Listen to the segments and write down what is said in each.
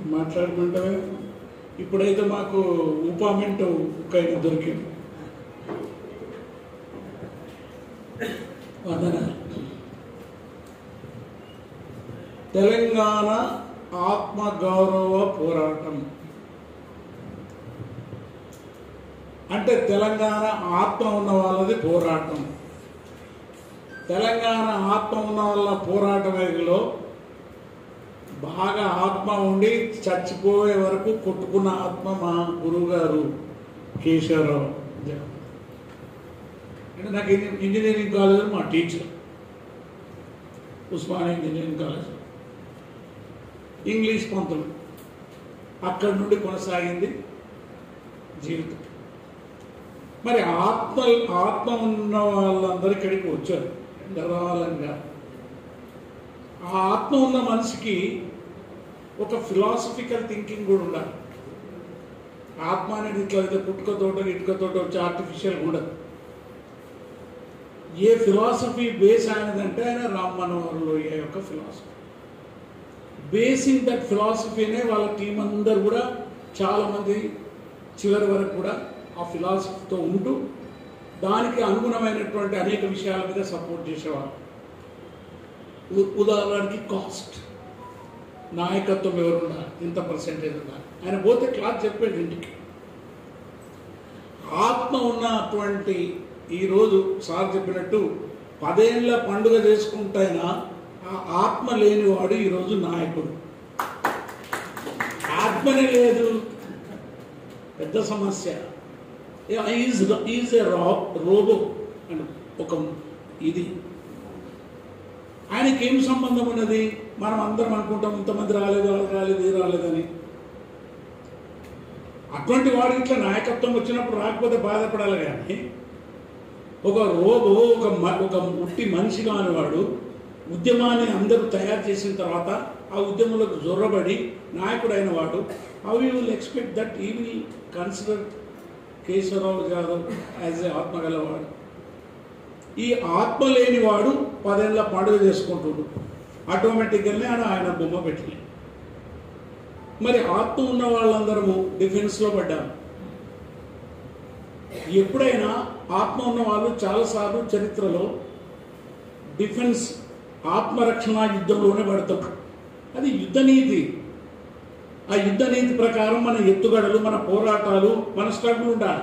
మాట్లాడమంటే ఇప్పుడైతే మాకు ఉపామెంట్ కైనా దొరికింది వందనాలు తెలంగాణ ఆత్మగౌరవ పోరాటం అంటే తెలంగాణ ఆత్మ ఉన్న వాళ్ళది పోరాటం తెలంగాణ ఆత్మ ఉన్న వాళ్ళ పోరాటంలో బాగా ఆత్మ ఉండి చచ్చిపోయే వరకు కొట్టుకున్న ఆత్మ మా గురువు గారు కేశవరావు అంటే నాకు ఇంజ- ఇంజనీరింగ్ కాలేజ్ మా teacher Osmania engineering college English పంతులు అక్కడి నుండి కొనసాగింది జీవితం మరి ఆత్మ ఆత్మ ఉన్న వాళ్ళందరూ ఇక్కడికి వచ్చారు గర్వాలంగా ఆ ఆత్మ ఉన్న మనిషికి ఒక ఫిలాసఫికల్ థింకింగ్ కూడా ఉండాలి ఆత్మ అనేది ఇట్లా అయితే పుట్టుకతోట ఇటుకతోట వచ్చి ఆర్టిఫిషియల్ ఉండదు ఏ ఫిలాసఫీ బేస్ అయినదంటే ఆయన రామ్ మనోహర్ లోయ యొక్క ఫిలాసఫీ బేసింగ్ దట్ ఫిలాసఫీనే వాళ్ళ టీం అందరు కూడా చాలామంది చివరి వరకు కూడా ఆ ఫిలాసఫీతో ఉంటూ దానికి అనుగుణమైనటువంటి అనేక విషయాల మీద సపోర్ట్ చేసేవారు ఉ- ఉదాహరణకి కాస్ట్ నాయకత్వం ఎవరు ఉండాలి ఇంత పర్సెంటేజ్ ఉండాలి ఆయన పోతే క్లాస్ చెప్పాడు ఇంటికి ఆత్మ ఉన్నటువంటి ఈరోజు సార్ చెప్పినట్టు పదేళ్ల పండుగ చేసుకుంటైనా ఆ ఆత్మ లేనివాడు ఈరోజు నాయకుడు ఆత్మనే లేదు పెద్ద సమస్య ఈజ్ ఈజ్ ఏ రా రోబో అని ఒక ఇది ఆయనకి ఏం సంబంధం ఉన్నది మనం అందరం అనుకుంటాం ఇంతమంది రాలేదు వాళ్ళు రాలేదు ఇది రాలేదని అటువంటి వాడు ఇట్లా నాయకత్వం వచ్చినప్పుడు రాకపోతే బాధపడాలి కానీ ఒక రోబో ఒక మ- ఒక ఉట్టి మనిషి కానివాడు ఉద్యమాన్ని అందరూ తయారు చేసిన తర్వాత ఆ ఉద్యమంలోకి జొర్రబడి నాయకుడైన వాడు how you will expect that he will consider Keshava Rao Jadhav as a ఆత్మగలవాడు ఈ ఆత్మ లేనివాడు పదేళ్ళ పండుగ చేసుకుంటుడు ఆటోమేటిక్గానే ఆయన ఆయన బొమ్మ పెట్టలే మరి ఆత్మ ఉన్న వాళ్ళందరము డిఫెన్స్లో పడ్డాము ఎప్పుడైనా ఆత్మ ఉన్న వాళ్ళు చాలాసార్లు చరిత్రలో డిఫెన్స్ ఆత్మరక్షణ యుద్ధంలోనే పడతారు అది యుద్ధ నీతి ఆ యుద్ధ నీతి ప్రకారం మన ఎత్తుగడలు మన పోరాటాలు మన స్ట్రగుల్ ఉండాలి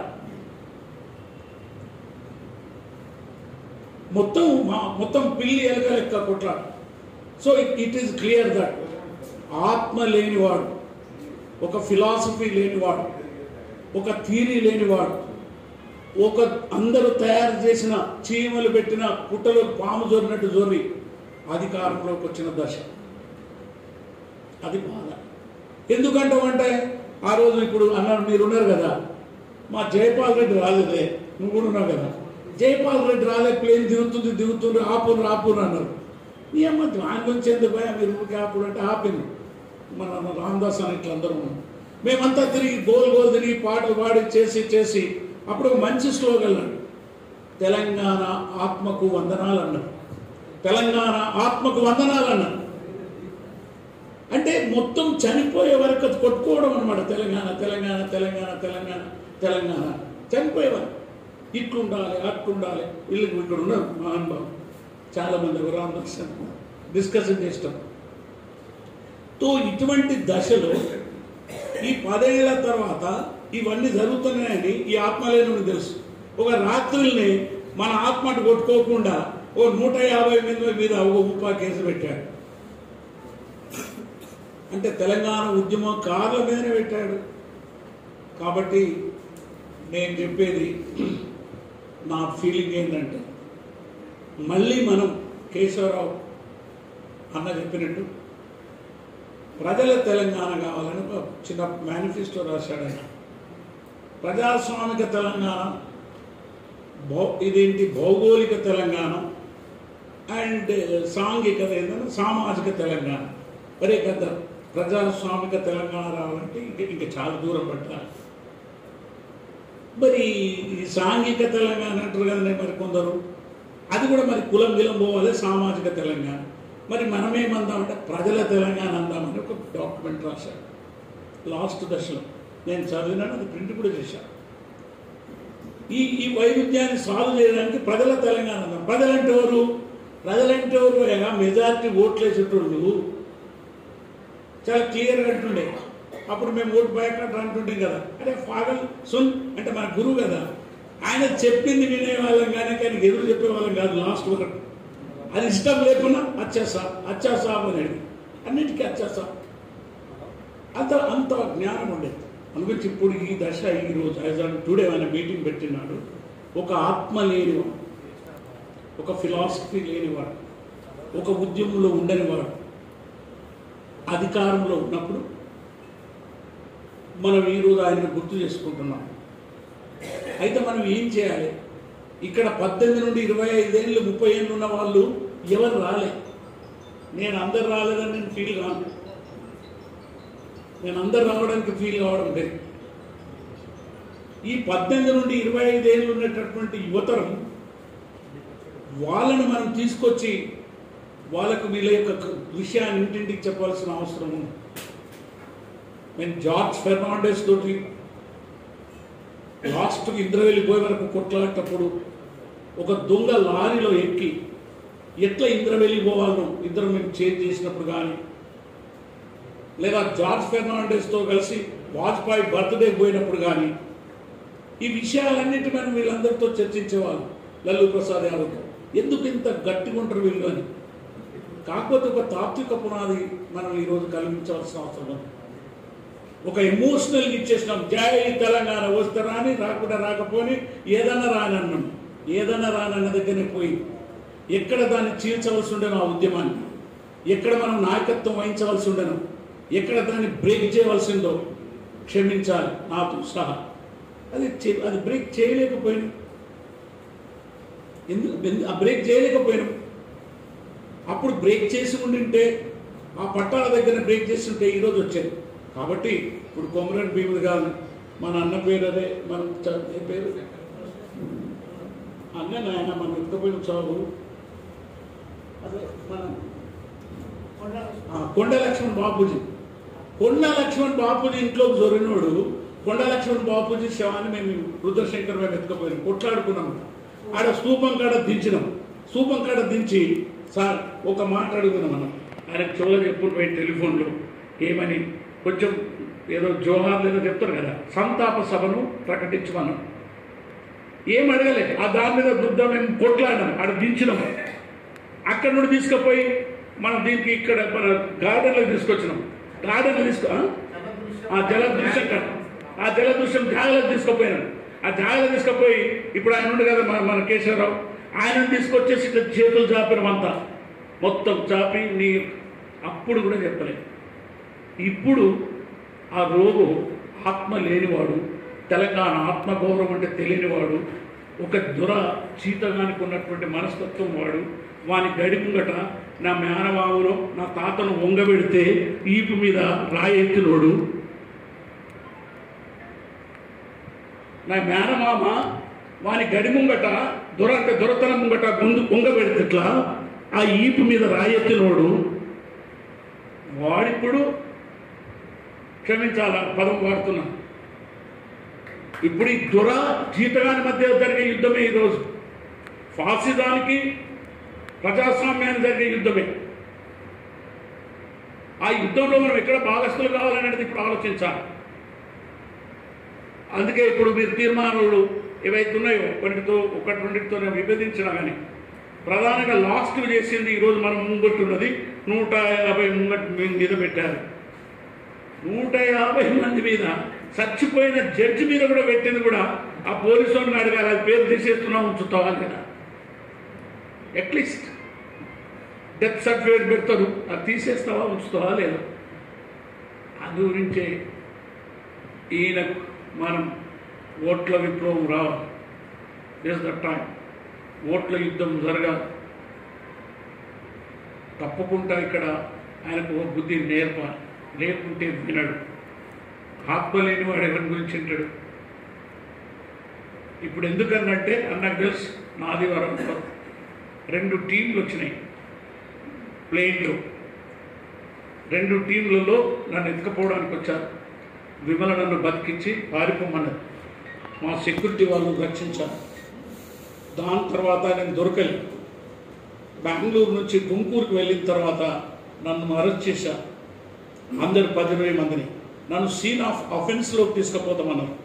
మొత్తం మా- మొత్తం పిల్లి ఎలక లెక్క కొట్లాడు so it is clear that ఆత్మ లేనివాడు ఒక ఫిలాసఫీ లేనివాడు ఒక థీరీ లేనివాడు ఒక అందరూ తయారు చేసిన చీమలు పెట్టిన పుట్టలో పాము జోరినట్టు జోరి అధికారంలోకి వచ్చిన దశ అది బాధ ఎందుకంటావంటే ఆ రోజు ఇప్పుడు అన్నారు మీరు ఉన్నారు కదా మా జయపాల్ రెడ్డి రాలేదే నువ్వు కూడా ఉన్నావు కదా జయపాల్ రెడ్డి రాలే ప్లేన్ దిగుతుంది దిగుతుంది ఆపురు ఆపురు అన్నారు నీ అమ్మ దాని నుంచి ఎందుకు పోయా మీరు ఊరికి ఆపుడు అంటే ఆపింది మన రామదాస్ అని ఇట్లా అందరూ ఉన్నాం మేమంతా తిరిగి గోల్ గోల్ తిరిగి పాటలు పాడి చేసి చేసి అప్పుడు ఒక మంచి స్లోగన్ అన్నాడు తెలంగాణ ఆత్మకు వందనాలు అన్నారు తెలంగాణ ఆత్మకు వందనాలు అన్నారు అంటే మొత్తం చనిపోయే వరకు అది కొట్టుకోవడం అనమాట తెలంగాణ తెలంగాణ తెలంగాణ తెలంగాణ తెలంగాణ చనిపోయేవారు ఇట్లుండాలి అట్లుండాలి వీళ్ళు ఇక్కడ ఉన్నారు మహానుభావం చాలా మంది రామదాస్ డిస్కషన్ చేస్తాం తో ఇటువంటి దశలో ఈ పదేళ్ల తర్వాత ఇవన్నీ జరుగుతున్నాయని ఈ ఆత్మలేను తెలుసు ఒక రాత్రుల్ని మన ఆత్మను కొట్టుకోకుండా ఓ నూట యాభై మంది మీద ఒక ఉపా కేసు పెట్టాడు అంటే తెలంగాణ ఉద్యమం కార్ల మీదనే పెట్టాడు కాబట్టి నేను చెప్పేది నా ఫీలింగ్ ఏంటంటే మళ్ళీ మనం కేశవరావు అన్న చెప్పినట్టు ప్రజల తెలంగాణ కావాలని ఒక చిన్న మేనిఫెస్టో రాశాడు ఆయన ప్రజాస్వామిక తెలంగాణ భౌ ఇదేంటి భౌగోళిక తెలంగాణ అండ్ సాంఘికత ఏంటంటే సామాజిక తెలంగాణ ఒరే కదా ప్రజాస్వామిక తెలంగాణ రావాలంటే ఇంక ఇంకా చాలా దూరం పట్టాలి మరి ఈ సాంఘిక తెలంగాణ అంటారు కదండి మరి కొందరు అది కూడా మరి కులం విలం పోవాలి సామాజిక తెలంగాణ మరి మనమేమందామంటే ప్రజల తెలంగాణ అందామని ఒక డాక్యుమెంట్ రాశాడు లాస్ట్ దశలో నేను చదివినాను అది ప్రింట్ కూడా చేశాను ఈ ఈ వైరుధ్యాన్ని సాల్వ్ చేయడానికి ప్రజల తెలంగాణ అన్నాం. ప్రజలంటే ఎవరు ప్రజలంటే ఎవరు ఏగా మెజారిటీ ఓట్లు వేసేటోళ్ళు చాలా క్లియర్గా అంటుండే అప్పుడు మేము ఓటు బయట అంటుంటాం కదా అరే ఫాగల్ సున్ అంటే మన గురువు కదా ఆయన చెప్పింది వినేవాళ్ళం కానీ కానీ ఎదురు చెప్పేవాళ్ళం కాదు లాస్ట్ ఒకటి అది ఇష్టం లేకున్నా అచ్చేసా అచ్చేసా అనేది అన్నిటికీ అచ్చేసా అంత అంత జ్ఞానం ఉండేది అందుగురించి ఇప్పుడు ఈ దశ ఈ రోజు యాజ్ ఆన్ టుడే ఆయన మీటింగ్ పెట్టినాడు ఒక ఆత్మ లేనివాడు ఒక ఫిలాసఫీ లేనివాడు ఒక ఉద్యమంలో ఉండనివాడు అధికారంలో ఉన్నప్పుడు మనం ఈరోజు ఆయన గుర్తు చేసుకుంటున్నాం అయితే మనం ఏం చేయాలి ఇక్కడ పద్దెనిమిది నుండి ఇరవై ఐదేళ్ళు ముప్పై ఏళ్ళు ఉన్న వాళ్ళు ఎవరు రాలే నేను అందరు రాలేదని నేను ఫీల్ కాను నేను అందరు రావడానికి ఫీల్ కావడం లేదు ఈ పద్దెనిమిది నుండి ఇరవై ఐదేళ్ళు ఉన్నటువంటి యువతరం వాళ్ళను మనం తీసుకొచ్చి వాళ్ళకు వీళ్ళ యొక్క విషయాన్ని ఇంటింటికి చెప్పాల్సిన అవసరం ఉంది నేను జార్జ్ ఫెర్నాండెస్ తోటి లాస్ట్ ఇంద్రవెల్లి పోయే వరకు కొట్లాడేటప్పుడు ఒక దొంగ లారీలో ఎక్కి ఎట్లా ఇంద్రవెల్లి పోవాలో ఇద్దరు మేము చేంజ్ చేసినప్పుడు కానీ లేదా జార్జ్ ఫెర్నాండెస్తో కలిసి వాజ్పేయి బర్త్డే పోయినప్పుడు కానీ ఈ విషయాలన్నిటి మనం వీళ్ళందరితో చర్చించేవాళ్ళు లల్లు ప్రసాద్ యాదవ్తో ఎందుకు ఇంత గట్టిగా ఉంటారు వీళ్ళు అని కాకపోతే ఒక తాత్విక పునాది మనం ఈరోజు కలిగించాల్సిన అవసరం ఉంది ఒక ఎమోషనల్ ఇచ్చేసినాం జై తెలంగాణ వస్తే రాని రాకుండా రాకపోని ఏదన్నా రాని అన్నాం ఏదన్నా రాని అన్న దగ్గరనే పోయి ఎక్కడ దాన్ని చీల్చవలసి ఉండేనో ఆ ఉద్యమాన్ని ఎక్కడ మనం నాయకత్వం వహించవలసి ఉండేనో ఎక్కడ దాన్ని బ్రేక్ చేయవలసిందో క్షమించాలి నాతో సహా అది చే- అది బ్రేక్ చేయలేకపోయినాం ఎందుకు ఎందు- ఆ బ్రేక్ చేయలేకపోయినాం అప్పుడు బ్రేక్ చేసి ఉండింటే ఆ పట్టాల దగ్గర బ్రేక్ చేసి ఉంటే ఈరోజు వచ్చేది కాబట్టి ఇప్పుడు కొమరన్ భీముడు గారు మన అన్న పేరు అదే మనం చ- ఏ పేరు అన్న నాయన మనం ఎత్తుకుపోయిన చావు అదే మన ఆ, కొండ లక్ష్మణ్ బాపూజీ కొండ లక్ష్మణ్ బాపూజీ ఇంట్లోకి జొరినోడు కొండ లక్ష్మణ్ బాపూజీ శవాన్ని మేము రుద్రశంకర్ మేము ఎత్తుకుపోయినాం కొట్లాడుకున్నాం ఆడ స్తూపం కాడ దించినాం స్తూపం కాడ దించి సార్ ఒక మాట అడుగుతున్నాం మనం ఆయన చెవులు ఎప్పుడు పోయి టెలిఫోన్లో ఏమని కొంచెం ఏదో జోహార్లు ఏదో చెప్తారు కదా సంతాప సభను ప్రకటించమన్నాం ఏం అడగలేదు ఆ దాని మీద బుద్ధ మేము కొట్లాడినాం ఆడ దించినాం అక్కడ నుండి తీసుకుపోయి మనం దీనికి ఇక్కడ మన గార్డెన్లో తీసుకొచ్చినాం గార్డెన్లో తీసుకో ఆ? ఆ జల దృశ్యం కాడ. ఆ జల దృశ్యం జాగ్రత్త తీసుకుపోయినాడు ఆ జాగ్రత్త తీసుకుపోయి ఇప్పుడు ఆయన ఉండు కదా మన మన కేశవరావు ఆయన తీసుకొచ్చేసి ఇట్లా చేతులు చాపినమంతా మొత్తం చాపి నీ అప్పుడు కూడా చెప్పలేదు ఇప్పుడు ఆ రోగు ఆత్మ లేనివాడు తెలంగాణ ఆత్మగౌరవం అంటే తెలియనివాడు ఒక దుర చీతగానికి ఉన్నటువంటి మనస్తత్వం వాడు వాని గడి ముంగట నా మేనబావులో నా తాతను వంగబెడితే ఈపు మీద రాయెత్తినోడు నా మేనమామ వాని గడి ముంగట దొర అంటే దొరతనం ముంగట ముందు పొంగబెడితే ఇట్లా ఆ ఈపు మీద రాయెత్తినోడు వాడిప్పుడు క్షమించాల పదం వాడుతున్నా ఇప్పుడు ఈ దుర జీతగాని మధ్య జరిగే యుద్ధమే ఈరోజు ఫాసిదానికి ప్రజాస్వామ్యానికి జరిగే యుద్ధమే ఆ యుద్ధంలో మనం ఎక్కడ భాగస్థులు కావాలనేది ఇప్పుడు ఆలోచించాలి అందుకే ఇప్పుడు మీరు తీర్మానాలు ఏవైతే ఉన్నాయో ఒకటితో ఒకటి రెండింటితో విభజించినా కానీ ప్రధానంగా లాస్ట్ చేసింది ఈరోజు మనం ముంగొట్టున్నది నూట యాభై ముంగట్ మీద పెట్టారు నూట యాభై మంది మీద చచ్చిపోయిన జడ్జి మీద కూడా పెట్టింది కూడా ఆ పోలీసు వాళ్ళని అడగాలి అది పేరు తీసేస్తున్నా ఉంచుతావా కదా అట్లీస్ట్ డెత్ సర్టిఫికేట్ పెడతారు అది తీసేస్తావా ఉంచుతావా లేదా అందు గురించే ఈయన మనం ఓట్ల విప్లవం రావాలి దిస్ ద టైం ఓట్ల యుద్ధం జరగాలి తప్పకుండా ఇక్కడ ఆయనకు ఒక బుద్ధి నేర్పాలి లేకుంటే వినడు ఆత్మ లేని వాడు ఎవరి గురించి వింటాడు ఇప్పుడు ఎందుకనంటే అన్నకు తెలుసు నాది వరం రెండు టీంలు వచ్చినాయి ప్లేన్లో రెండు టీంలలో నన్ను ఎత్తుకపోవడానికి వచ్చారు విమల నన్ను బతికించి పారిపోమన్నది మా సెక్యూరిటీ వాళ్ళు రక్షించారు దాని తర్వాత నేను దొరకలేదు బెంగళూరు నుంచి గుంటూరుకు వెళ్ళిన తర్వాత నన్ను అరెస్ట్ చేశారు అందరు పది ఇరవై మందిని నన్ను సీన్ ఆఫ్ అఫెన్స్లోకి తీసుకుపోతామన్నారు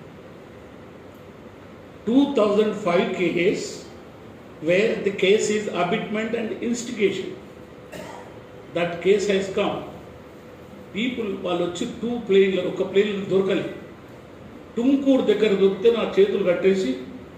two thousand five case where the case is abetment and instigation that case highs come people వాళ్ళు వచ్చి టూ ప్లేన్లు ఒక ప్లేన్ దొరకలేదు టుమ్కూరు దగ్గర దొరికితే నా చేతులు కట్టేసి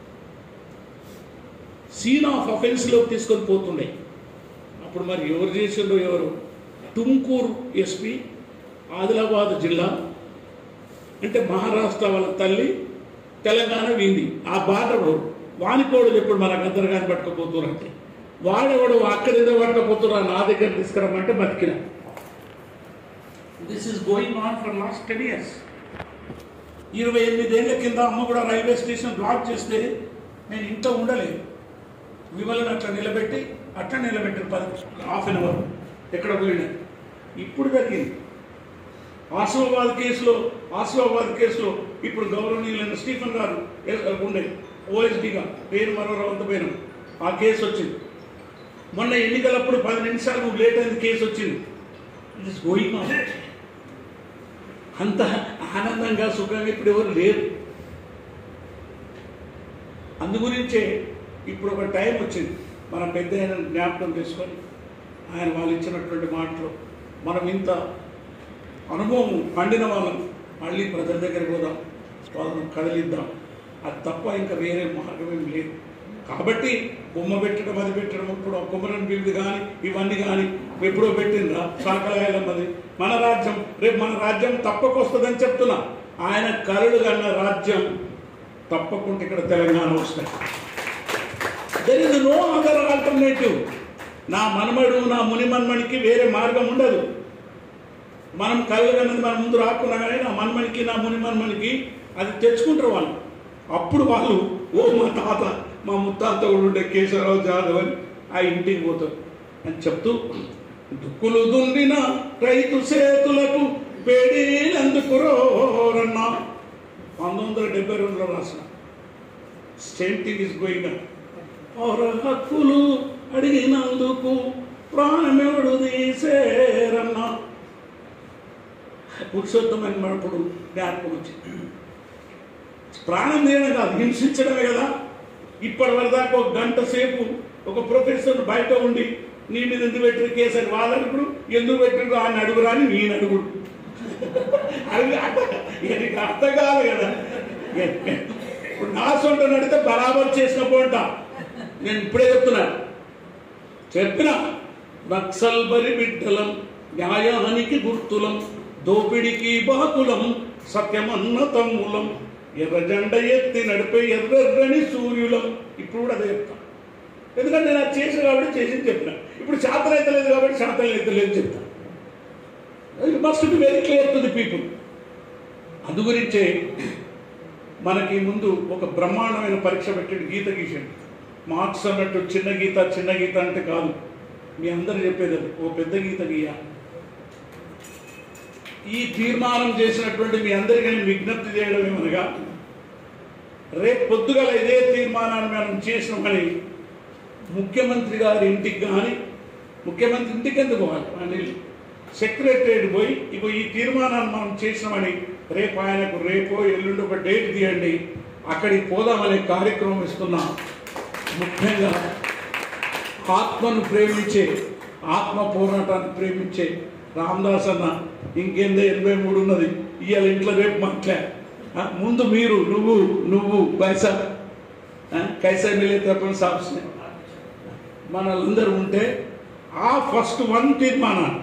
సీన్ ఆఫ్ అఫెన్స్లోకి తీసుకొని పోతుండే అప్పుడు మరి ఎవరు చేసిండ్రో ఎవరు టుమ్కూరు ఎస్పీ ఆదిలాబాద్ జిల్లా అంటే మహారాష్ట్ర వాళ్ళ తల్లి తెలంగాణ వీంది ఆ బార్డర్ వానికోడు ఎప్పుడు మనకు అందరు కానీ పట్టుకపోతున్నారంటే వాడెవడు అక్కడేదో పట్టుకపోతున్నా నా దగ్గర తీసుకురమ్మంటే బతికిన this is going on for last ten years ఇరవై ఎనిమిదేళ్ల కింద అమ్మ కూడా రైల్వే స్టేషన్ బ్లాక్ చేస్తే నేను ఇంట్లో ఉండలేదు విమలను అట్లా నిలబెట్టి అట్లా నిలబెట్టారు పది హాఫ్ అన్ అవర్ ఎక్కడ పోయినా ఇప్పుడు జరిగింది ఆసిఫాబాద్ కేసులో ఆసిఫాబాద్ కేసులో ఇప్పుడు గౌరవనీయులైన స్టీఫెన్ గారు ఏ- ఉండే ఓఎస్డీగా పేరు మరో రవంత పేరు ఆ కేసు వచ్చింది మొన్న ఎన్నికలప్పుడు పది నిమిషాలు లేట్ అయింది కేసు వచ్చింది ఇట్ ఇస్ గోయింగ్ ఆన్ అంత ఆనందంగా సుఖంగా ఇప్పుడు ఎవరు లేరు అందుగురించే ఇప్పుడు ఒక టైం వచ్చింది మన పెద్ద ఆయన జ్ఞాపకం చేసుకొని ఆయన వాళ్ళు ఇచ్చినటువంటి మాటలు మనం ఇంత అనుభవం పండిన వాళ్ళం మళ్ళీ ప్రజల దగ్గరికి పోదాం వాళ్ళను కదిలిద్దాం అది తప్ప ఇంకా వేరే మార్గం ఏం లేదు కాబట్టి బొమ్మ పెట్టడం అది పెట్టడం ఇప్పుడు ఆ కుమరన్ బిల్లు కానీ ఇవన్నీ కానీ ఎప్పుడో పెట్టిండ్రా శాఖలాయలమ్మది మన రాజ్యం రేపు మన రాజ్యం తప్పకొస్తుందని చెప్తున్నా ఆయన కరుడు కన్న రాజ్యం తప్పకుండా ఇక్కడ తెలంగాణ వస్తాయి there is no other alternative నా మనమడు నా ముని మన్మడికి వేరే మార్గం ఉండదు మనం కలగన్నది మన ముందు రాకున్నా కానీ నా మన్మనికి నా ముని మన్మనికి అది తెచ్చుకుంటారు వాళ్ళు అప్పుడు వాళ్ళు ఓ మా తాత మా ముత్తాత కూడా ఉండే కేశవరావు జాదవ్ అని ఆ ఇంటికి పోతారు అని చెప్తూ దుక్కులు దుండిన రైతు సేతులకు పేడీలందుకురోరన్నా పంతొమ్మిది వందల డెబ్బై రెండులో రాసిన same thing is going on పౌర హక్కులు అడిగినందుకు ప్రాణమెవడు తీసేరన్నా పురుషోత్తమైన మనప్పుడు జ్ఞాపకం వచ్చింది ప్రాణం తీయడం కాదు హింసించడమే కదా ఇప్పటి వరదాకా ఒక గంట సేపు ఒక ప్రొఫెసర్ బయట ఉండి నీ మీద ఎందుకు పెట్టిన కేసు అని వాళ్ళప్పుడు ఎందుకు పెట్టిన ఆయన అడుగురా అని నేను అడుగుడు అది ఇది అర్థం కాదు కదా ఇప్పుడు నా సొంత నడితే బరాబర్ చేసిన పోంట నేను ఇప్పుడే చెప్తున్నాను చెప్పిన నక్సల్ బరి బిడ్డలం న్యాయానికి గుర్తులం దోపిడికి బాకులం సత్యమన్న తమ్ములం ఎర్ర జెండ ఎత్తి నడిపే ఎర్రెర్రని సూర్యులం ఇప్పుడు కూడా అదే చెప్తా ఎందుకంటే నేను అది చేసిన కాబట్టి చేసింది చెప్పిన ఇప్పుడు శాతం అయితే లేదు కాబట్టి శాతం అయితే లేదు చెప్తా it must be very clear to the people అందు గురించే మనకి ముందు ఒక బ్రహ్మాండమైన పరీక్ష పెట్టాడు గీత గీసాడు మార్క్స్ అన్నట్టు చిన్న గీత చిన్న గీత అంటే కాదు మీ అందరు చెప్పేది అది ఓ పెద్ద గీత గీయ ఈ తీర్మానం చేసినటువంటి మీ అందరికీ నేను విజ్ఞప్తి చేయడం ఏమనగా రేపు పొద్దుగల ఇదే తీర్మానాన్ని మనం చేసినామని ముఖ్యమంత్రి గారి ఇంటికి కానీ ముఖ్యమంత్రి ఇంటికి ఎందుకు పోవాలి అనిల్ సెక్రటరేట్ పోయి ఇగో ఈ తీర్మానాన్ని మనం చేసినామని రేపు ఆయనకు రేపో ఎల్లుండి ఒక డేట్ తీయండి అక్కడికి పోదామనే కార్యక్రమం ఇస్తున్నాం ముఖ్యంగా ఆత్మను ప్రేమించే ఆత్మ పోరాటాన్ని ప్రేమించే రామదాస్ అన్న ఇంకేందో ఎనభై మూడు ఉన్నది ఇవాళ ఇంట్లో రేపు మాట్లా ఆ, ముందు మీరు నువ్వు నువ్వు బైసా ఆ, కైసా మిలే తప్పని సాప్స్నే మనలందరూ ఉంటే ఆ ఫస్ట్ వన్ తీర్మానాన్ని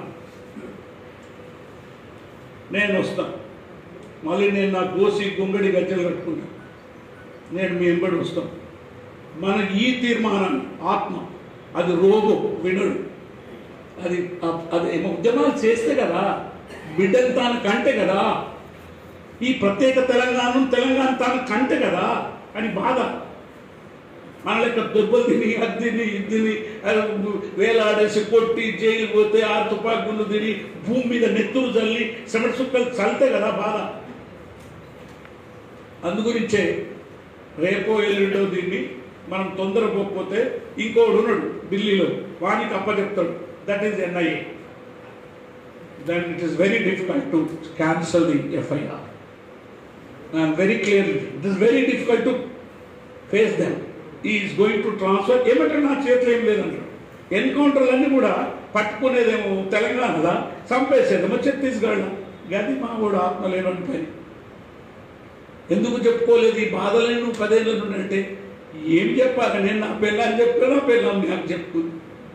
నేను వస్తాను మళ్ళీ నేను నా గోసి గుంగడి గజ్జలు కట్టుకుంటాను నేను మీ వెంబడి వస్తాను మన ఈ తీర్మానాన్ని ఆత్మ అది రోగు వినడు అది అది ఏమో ఉద్యమాలు చేస్తే కదా బిడ్డను తాను కంటే కదా ఈ ప్రత్యేక తెలంగాణను తెలంగాణ తాను కంటే కదా అని బాధ మన లెక్క దుర్బలు తిని అది తిని ఇది తిని అది వేలాడేసి కొట్టి జైలు పోతే ఆ తుపాకులు తిని భూమి మీద నెత్తులు చల్లి సెమట సుక్కలు చల్లితే కదా బాధ అందుగురించే రేపో ఎల్లుండో దీన్ని మనం తొందరపోకపోతే ఇంకోడు ఉన్నాడు ఢిల్లీలో వానికి అప్పచెప్తాడు that is NIA then it is very difficult to cancel the FIR I'm very clear it is very difficult to face them is going to transfer ఏమంటారు నా చేతిలో ఏం లేదంటారు ఎన్కౌంటర్లన్నీ కూడా పట్టుకునేదేమో తెలంగాణలో చంపేసేదేమో ఛత్తీస్గఢ్లో గది మా కూడా ఆత్మ లేనని పని ఎందుకు చెప్పుకోలేదు ఈ బాధలని నువ్వు పదేళ్ళు అంటే ఏం చెప్పాలి నేను నా పిల్లని చెప్పినా నా పిల్లని నాకు చెప్పుకుంది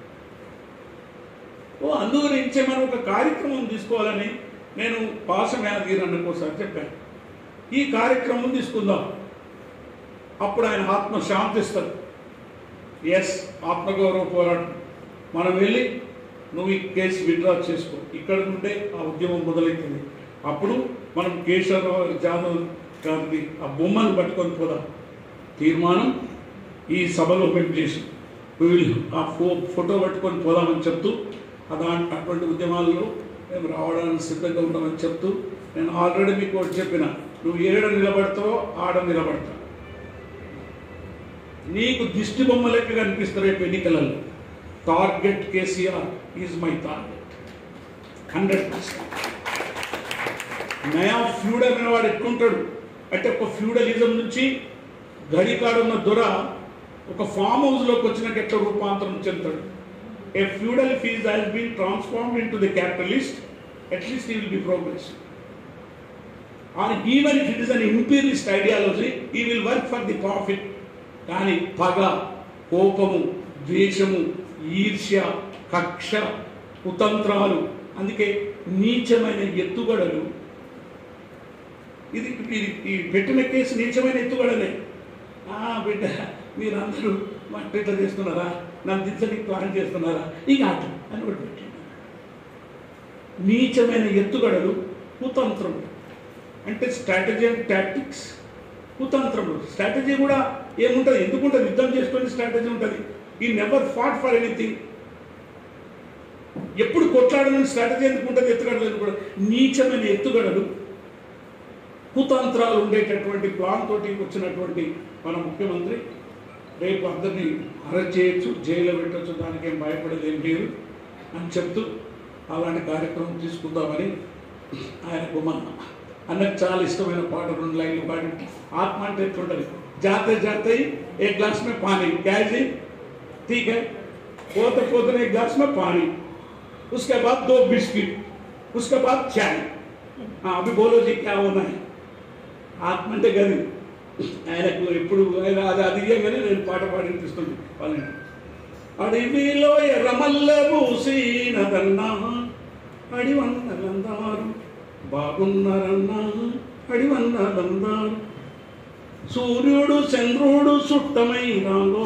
ఓ అందుగురించే మనం ఒక కార్యక్రమం తీసుకోవాలని నేను పాసం యాదగిరి ఒకసారి చెప్పాను ఈ కార్యక్రమం తీసుకుందాం అప్పుడు ఆయన ఆత్మ శాంతిస్తుంది ఎస్ ఆత్మగౌరవ పోరాటం మనం వెళ్ళి నువ్వు ఈ కేసు విత్డ్రా చేసుకో ఇక్కడ నుండే ఆ ఉద్యమం మొదలవుతుంది అప్పుడు మనం కేశవరావు జాదవ్ గారిది ఆ బొమ్మను పట్టుకొని పోదాం తీర్మానం ఈ సభలో పెట్టి చేసి వీళ్ళు ఆ ఫో ఫోటో పట్టుకొని పోదామని చెప్తూ అదాంటి అటువంటి ఉద్యమాల్లో మేము రావడానికి సిద్ధంగా ఉన్నామని చెప్తూ నేను ఆల్రెడీ మీకు ఒకటి చెప్పిన నువ్వు ఏడ నిలబడతావో ఆడ నిలబడతావు నీకు దిష్టి బొమ్మ లెక్క కనిపిస్తారు రేపు ఎన్నికలలో target KCR is my target hundred percent నయా ఫ్యూడల్ అనే వాడు ఎట్లుంటాడు అంటే ఒక ఫ్యూడలిజం నుంచి గడికాడున్న దొర ఒక ఫామ్ హౌస్లోకి వచ్చినాక ఎట్లా రూపాంతరం చెందుతాడు a feudal phase has been transformed into the capitalist at least he will be progress or even if it is an imperialist ideology he will work for the profit కానీ పగ కోపము ద్వేషము ఈర్ష్య కక్ష కుతంత్రాలు అందుకే నీచమైన ఎత్తుగడలు ఇది ఇది ఈ పెట్టిన కేసు నీచమైన ఎత్తుగడలే ఆ బిడ్డ మీరందరూ మట్టి ఇట్లా చేస్తున్నారా నన్ను దించడానికి ప్లాన్ చేస్తున్నారా ఇక అట్లా అని కూడా పెట్టిండు నీచమైన ఎత్తుగడలు కుతంత్రం అంటే స్ట్రాటజీ అండ్ టాక్టిక్స్ కుతంత్రములు స్ట్రాటజీ కూడా ఏముంటుంది ఎందుకుంటుంది యుద్ధం చేసుకునే స్ట్రాటజీ ఉంటుంది ఈ నెవర్ ఫాట్ ఫర్ ఎనీథింగ్ ఎప్పుడు కొట్లాడని స్ట్రాటజీ ఎందుకు ఉంటుంది ఎత్తుగడలు కూడా నీచమైన ఎత్తుగడలు కుతంత్రాలు ఉండేటటువంటి ప్లాన్ తోటి వచ్చినటువంటి మన ముఖ్యమంత్రి రేపు అందరినీ అరెస్ట్ చేయొచ్చు జైల్లో పెట్టచ్చు దానికి ఏం భయపడేది ఏం లేదు అని చెప్తూ అలాంటి కార్యక్రమం తీసుకుందామని ఆయనకు మన అన్నకు చాలా ఇష్టమైన పాట రెండు లైన్లు పాడి ఆత్మ అంటే ఎట్లుంటుంది జాతే జాతే ఏ గ్లాస్ में पानी क्या है जी ठीक है पोते पोते एक ग्लास में पानी उसके बाद दो बिस्किट उसके बाद चाय हाँ अभी बोलो जी क्या होना है ఆత్మ అంటే గది ఆయనకు ఎప్పుడు ఆయన అది అది ఇయ్యగానే నేను పాట పాడి వినిపిస్తుంది వాళ్ళని అడవిలో ఎర్రమల్లె పూసినదన్నా అడివన్నలందారు బాగున్నారన్నా అడివన్నలందారు సూర్యుడు చంద్రుడు సుట్టమై రాంగో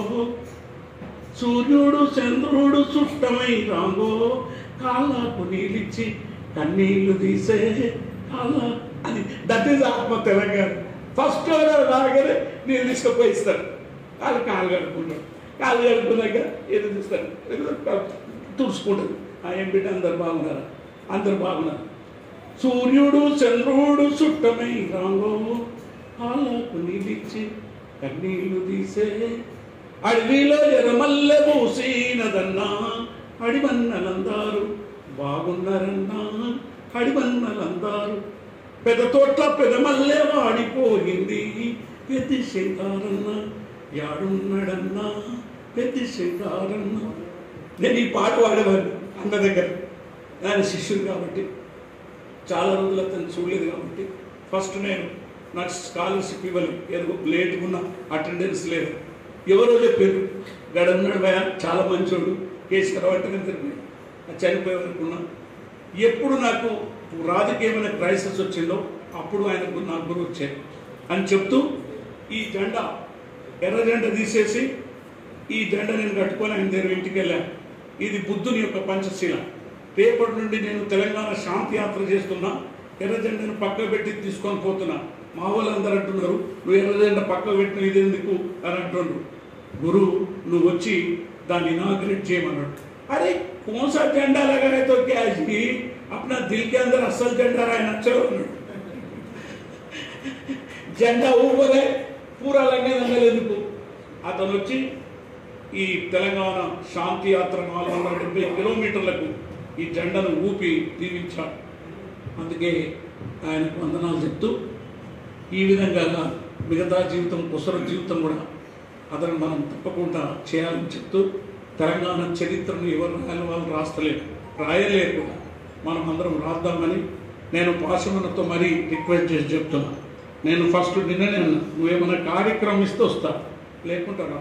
సూర్యుడు చంద్రుడు సుట్టమై రాంగో కాళ్ళకు నీళ్ళిచ్చి కన్నీళ్లు తీసే కాళ్ళ అది దట్ ఈస్ ఆత్మ తెలంగాణ ఫస్ట్ రాగానే నీళ్ళు తీసుకుపోయి ఇస్తారు వాళ్ళు కాలు కడుక్కుంటారు కాలు కడుక్కున్నాక ఏదో తీస్తారు తుడుచుకుంటారు ఆ ఏం బిడ్డ అందరు బాగున్నారా అందరు బాగున్నారు సూర్యుడు చంద్రుడు చుట్టమై రాంగో వాళ్ళకు నీళ్ళిచ్చి కన్నీళ్లు తీసే అడవిలో ఎర్రమల్లె పూసినదన్నా అడివన్నలందారు బాగున్నారన్నా అడివన్నలందారు పెద్ద తోట్ల పెద్ద మల్లె వాడిపోయింది పెద్ద శంకారన్న యాడున్నాడన్నా పెద్ద శంకారన్న నేను ఈ పాట పాడేవాడిని అన్న దగ్గర ఆయన శిష్యుడు కాబట్టి చాలా రోజులు అతను చూడలేదు కాబట్టి ఫస్ట్ నేను నాకు స్కాలర్షిప్ ఇవ్వలేదు ఏదో లేట్గా ఉన్న అటెండెన్స్ లేదు ఎవరో చెప్పారు గడ ఉన్నాడు భయ చాలా మంచోడు కేసీఆర్ అంటే తెలిపాడు చనిపోయే వరకు ఉన్నా ఎప్పుడు నాకు రాజకీయమైన క్రైసిస్ వచ్చిందో అప్పుడు ఆయనకు నా గురువు వచ్చారు అని చెప్తూ ఈ జెండా ఎర్ర జెండా తీసేసి ఈ జెండా నేను కట్టుకొని ఆయన దగ్గర ఇంటికి వెళ్ళాను ఇది బుద్ధుని యొక్క పంచశీల రేపటి నుండి నేను తెలంగాణ శాంతి యాత్ర చేస్తున్నా ఎర్ర జెండాను పక్క పెట్టి తీసుకొని పోతున్నా మా వాళ్ళందరూ అంటున్నారు నువ్వు ఎర్ర జెండా పక్క పెట్టిన ఇది ఎందుకు అని అంటుండ్రు గురు నువ్వు వచ్చి దాన్ని ఇనాగ్రేట్ చేయమన్నాడు అరే कौन सा झंडा लगा है तो क्या जी अपना दिल के अंदर असल झंडा रहना चलो అన్నాడు జెండా ఊపలే పూరా లంగేదంగలు ఎందుకు అతను వచ్చి ఈ తెలంగాణ శాంతి యాత్ర నాలుగు వందల డెబ్బై కిలోమీటర్లకు ఈ జెండాను ఊపి దీవించాడు అందుకే ఆయనకు వందనాలు చెప్తూ ఈ విధంగా మిగతా జీవితం కుసర జీవితం కూడా అతను మనం తప్పకుండా చేయాలని చెప్తూ తెలంగాణ చరిత్రను ఎవరు రాయాలి వాళ్ళు రాస్తలేరు రాయలేరు కూడా మనం అందరం రాద్దామని నేను పాశమనతో మరీ రిక్వెస్ట్ చేసి చెప్తున్నా నేను ఫస్ట్ నిన్ననే అన్నా నువ్వేమన్నా కార్యక్రమం ఇస్తే వస్తా లేకుంటే రా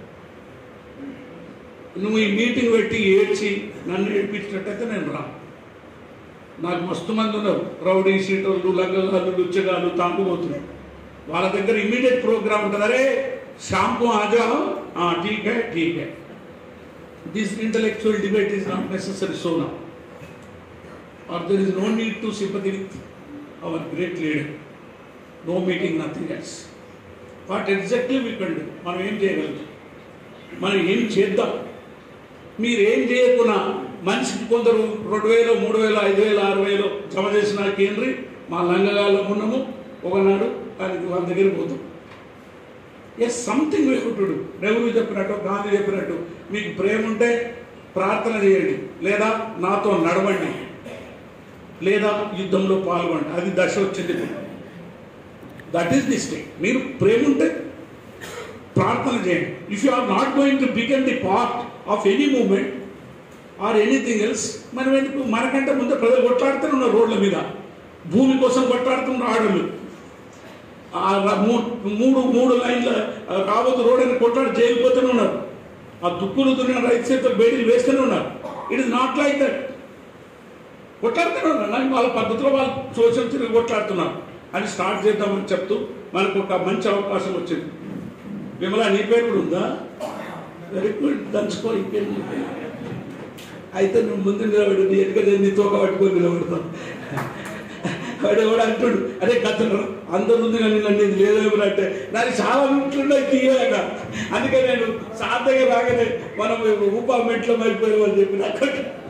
నువ్వు ఈ మీటింగ్ పెట్టి ఏడ్చి నన్ను ఏడిపించినట్టయితే నేను రా నాకు మస్తు మంది ఉన్నారు రౌడీ సీటర్లు లంగగాళ్ళు లుచ్చగాళ్ళు తాంకుపోతున్నారు వాళ్ళ దగ్గర ఇమీడియట్ ప్రోగ్రామ్ ఉంటుంది అరే షాంపూ ఆజా ఠీక్ హై ఠీక్ హై this intellectual debate is not necessary so నా or there is no need to sympathy with our great leader no meeting nothing else what exactly we can do మనం ఏం చేయగలుగుతాం మనం ఏం చేద్దాం మీరు ఏం చేయకున్నా మనిషికి కొందరు రెండు వేలు మూడు వేలు ఐదు వేలు ఆరు వేలు జమ చేసిన కేంద్రి మా లంగగాల్లో ఉన్నాము ఒకనాడు దానికి వాళ్ళ దగ్గరికి పోతాం ఎస్ సంథింగ్ వేకుంటుడు నెహ్రూ చెప్పినట్టు గాంధీ చెప్పినట్టు మీకు ప్రేమ ఉంటే ప్రార్థన చేయండి లేదా నాతో నడవండి లేదా యుద్ధంలో పాల్గొండి అది దశ వచ్చింది దట్ ఈస్ ది స్టేట్ మీరు ప్రేమ ఉంటే ప్రార్థన చేయండి if you are not going to begin the part of any movement or anything else మనం ఎందుకు మనకంటే ముందే ప్రజలు కొట్లాడుతూనే ఉన్నారు రోడ్ల మీద భూమి కోసం కొట్లాడుతున్న ఆడలు ఆ ర- మూ- మూడు మూడు లైన్ల ఆ, రావద్దు రోడ్ అని కొట్లాడి చేయకపోతూనే ఉన్నారు ఆ దుక్కులు దున్నిన రైతు చేతులు బయటికి వేస్తూనే ఉన్నారు it is not like that కొట్లాడుతూనే ఉన్నారు నాకు వాళ్ళ పద్ధతిలో వాళ్ళు సోషల్ తిరిగి కొట్లాడుతున్నారు అని స్టార్ట్ చేద్దామని చెప్తూ మనకు ఒక మంచి అవకాశం వచ్చింది విమల నీ పేరు కూడా ఉందా వెరీ గుడ్ దంచుకో ఇంకేం నీ పేరు. అయితే నువ్వు ముందు నిలబడు నీ ఎదుక నీ తోక పట్టుకొని నిలబడతావు వాడు కూడా అంటుడు అదే కథలు అందరు ఉంది కానీ నన్ను ఇది లేదేమో అంటే నాకు చాలా ఉంటుండే తీయలేక అందుకే నేను సార్ దగ్గర రాగానే మనం ఉపా మెట్లో మరిపోయామని చెప్పి నాకు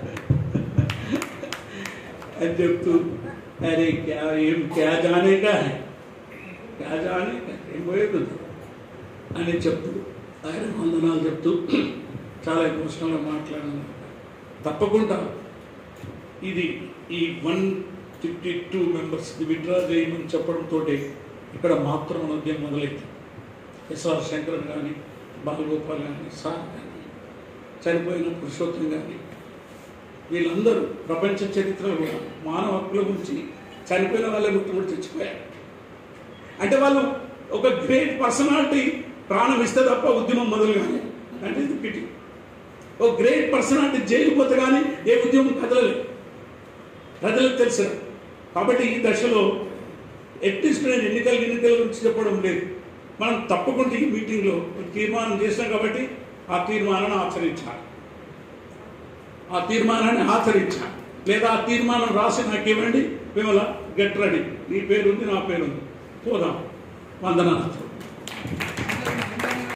అని చెప్తూ అరే క్యా ఏం క్యా జానే కా హై? క్యా జానే కా? ఏం పోయేది ఉంది? అని చెప్తూ ఆయన వందనాలు చెప్తూ చాలా ఎమోషనల్గా మాట్లాడాను తప్పకుండా ఇది ఈ వన్ ఫిఫ్టీ టూ మెంబర్స్కి విడ్రా చేయమని చెప్పడంతో ఇక్కడ మాత్రం ఉద్యమం మొదలైంది ఎస్ఆర్ శంకరన్ కానీ బాలగోపాల్ కానీ సార్ కానీ చనిపోయిన పురుషోత్తం కానీ వీళ్ళందరూ ప్రపంచ చరిత్రలో కూడా మానవ హక్కుల గురించి చనిపోయిన వాళ్ళ గురించి కూడా తెచ్చిపోయారు అంటే వాళ్ళు ఒక గ్రేట్ పర్సనాలిటీ ప్రాణం ఇస్తే తప్ప ఉద్యమం మొదలు కానీ అంటే ఇది పిటి ఒక గ్రేట్ పర్సనాలిటీ జైలు పోతే కానీ ఏ ఉద్యమం కదలలేదు ప్రజలకు తెలుసు కాబట్టి ఈ దశలో అట్లీస్ట్ నేను ఎన్నికల ఎన్నికల గురించి చెప్పడం లేదు మనం తప్పకుండా ఈ మీటింగ్లో ఒక తీర్మానం చేసినాం కాబట్టి ఆ తీర్మానాన్ని ఆచరించాలి ఆ తీర్మానాన్ని ఆచరించాలి లేదా ఆ తీర్మానం రాసి నాకు ఇవ్వండి విమల గెట్ రెడీ నీ పేరుంది నా పేరుంది పోదాం వందనాలు